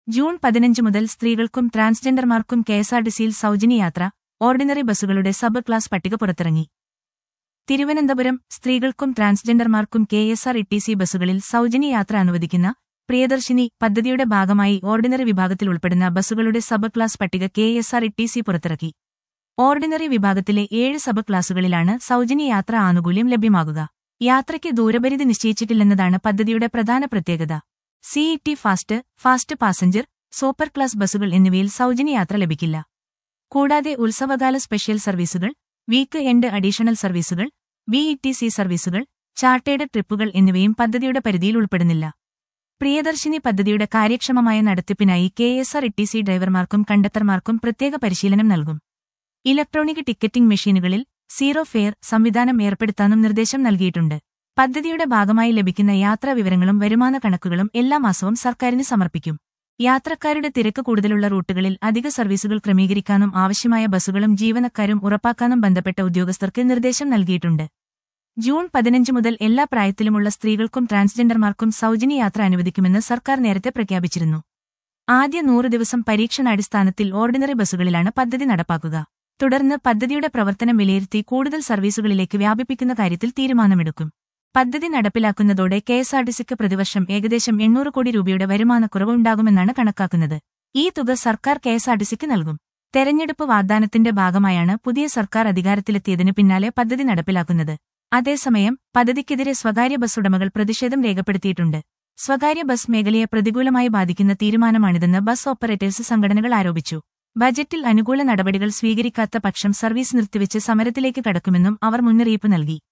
June പതിനഞ്ച് മുതൽ സ്ത്രീകൾക്കും ട്രാൻസ്ജെൻഡർമാർക്കും കെഎസ്ആർടിസിയിൽ സൗജന്യ യാത്ര ഓർഡിനറി ബസ്സുകളുടെ സബ് ക്ലാസ് പട്ടിക പുറത്തിറങ്ങി തിരുവനന്തപുരം സ്ത്രീകൾക്കും ട്രാൻസ്ജെൻഡർമാർക്കും കെ എസ് ആർ ഇ ബസ്സുകളിൽ സൗജന്യ യാത്ര അനുവദിക്കുന്ന പ്രിയദർശിനി പദ്ധതിയുടെ ഭാഗമായി ഓർഡിനറി വിഭാഗത്തിൽ ഉൾപ്പെടുന്ന ബസ്സുകളുടെ സബ് ക്ലാസ് പട്ടിക കെ എസ് ആർ ഇ പുറത്തിറക്കി ഓർഡിനറി വിഭാഗത്തിലെ ഏഴ് സബ് ക്ലാസുകളിലാണ് സൗജന്യ യാത്ര ആനുകൂല്യം ലഭ്യമാകുക യാത്രയ്ക്ക് ദൂരപരിധി നിശ്ചയിച്ചിട്ടില്ലെന്നതാണ് പദ്ധതിയുടെ പ്രധാന പ്രത്യേകത city fast fast passenger super class ബസ്സുകൾ എന്നിവയിൽ സൗജന്യ യാത്ര ലഭിക്കില്ല കൂടാതെ ഉത്സവകാല സ്പെഷ്യൽ സർവീസുകൾ വീക്ക് എൻഡ് അഡീഷണൽ സർവീസുകൾ വിഇടിസി സർവീസുകൾ ചാർട്ടേഡ് ട്രിപ്പുകൾ എന്നിവയും പദ്ധതിയുടെ പരിധിയിൽ ഉൾപ്പെടുന്നില്ല പ്രിയദർശിനി പദ്ധതിയുടെ കാര്യക്ഷമമായ നടത്തിപ്പിനായി കെ എസ് ആർ ഇ ഡ്രൈവർമാർക്കും കണ്ടക്ടർമാർക്കും പ്രത്യേക പരിശീലനം നൽകും ഇലക്ട്രോണിക് ടിക്കറ്റിംഗ് മെഷീനുകളിൽ സീറോ ഫെയർ സംവിധാനം ഏർപ്പെടുത്താനും നിർദ്ദേശം നൽകിയിട്ടുണ്ട് പദ്ധതിയുടെ ഭാഗമായി ലഭിക്കുന്ന യാത്രാ വിവരങ്ങളും വരുമാന കണക്കുകളും എല്ലാ മാസവും സർക്കാരിന് സമർപ്പിക്കും യാത്രക്കാരുടെ തിരക്ക് കൂടുതലുള്ള റൂട്ടുകളിൽ അധിക സർവീസുകൾ ക്രമീകരിക്കാനും ആവശ്യമായ ബസ്സുകളും ജീവനക്കാരും ഉറപ്പാക്കാനും ബന്ധപ്പെട്ട ഉദ്യോഗസ്ഥർക്ക് നിർദ്ദേശം നൽകിയിട്ടുണ്ട് ജൂൺ പതിനഞ്ച് മുതൽ എല്ലാ പ്രായത്തിലുമുള്ള സ്ത്രീകൾക്കും ട്രാൻസ്ജെൻഡർമാർക്കും സൗജന്യ യാത്ര അനുവദിക്കുമെന്ന് സർക്കാർ നേരത്തെ പ്രഖ്യാപിച്ചിരുന്നു ആദ്യ നൂറ് ദിവസം പരീക്ഷണാടിസ്ഥാനത്തിൽ ഓർഡിനറി ബസ്സുകളിലാണ് പദ്ധതി നടപ്പാക്കുക തുടർന്ന് പദ്ധതിയുടെ പ്രവർത്തനം വിലയിരുത്തി കൂടുതൽ സർവീസുകളിലേക്ക് വ്യാപിപ്പിക്കുന്ന കാര്യത്തിൽ തീരുമാനമെടുക്കും പദ്ധതി നടപ്പിലാക്കുന്നതോടെ കെഎസ്ആർടിസിക്ക് പ്രതിവർഷം ഏകദേശം എണ്ണൂറ് കോടി രൂപയുടെ വരുമാനക്കുറവ് ഉണ്ടാകുമെന്നാണ് കണക്കാക്കുന്നത് ഈ തുക സർക്കാർ കെഎസ്ആർടിസിക്ക് നൽകും തെരഞ്ഞെടുപ്പ് വാഗ്ദാനത്തിന്റെ ഭാഗമായാണ് പുതിയ സർക്കാർ അധികാരത്തിലെത്തിയതിനു പിന്നാലെ പദ്ധതി നടപ്പിലാക്കുന്നത് അതേസമയം പദ്ധതിക്കെതിരെ സ്വകാര്യ ബസ് ഉടമകൾ പ്രതിഷേധം രേഖപ്പെടുത്തിയിട്ടുണ്ട് സ്വകാര്യ ബസ് മേഖലയെ പ്രതികൂലമായി ബാധിക്കുന്ന തീരുമാനമാണിതെന്ന് ബസ് ഓപ്പറേറ്റേഴ്സ് സംഘടനകൾ ആരോപിച്ചു ബജറ്റിൽ അനുകൂല നടപടികൾ സ്വീകരിക്കാത്ത പക്ഷം സർവീസ് നിർത്തിവെച്ച് സമരത്തിലേക്ക് കടക്കുമെന്നും അവർ മുന്നറിയിപ്പ് നൽകി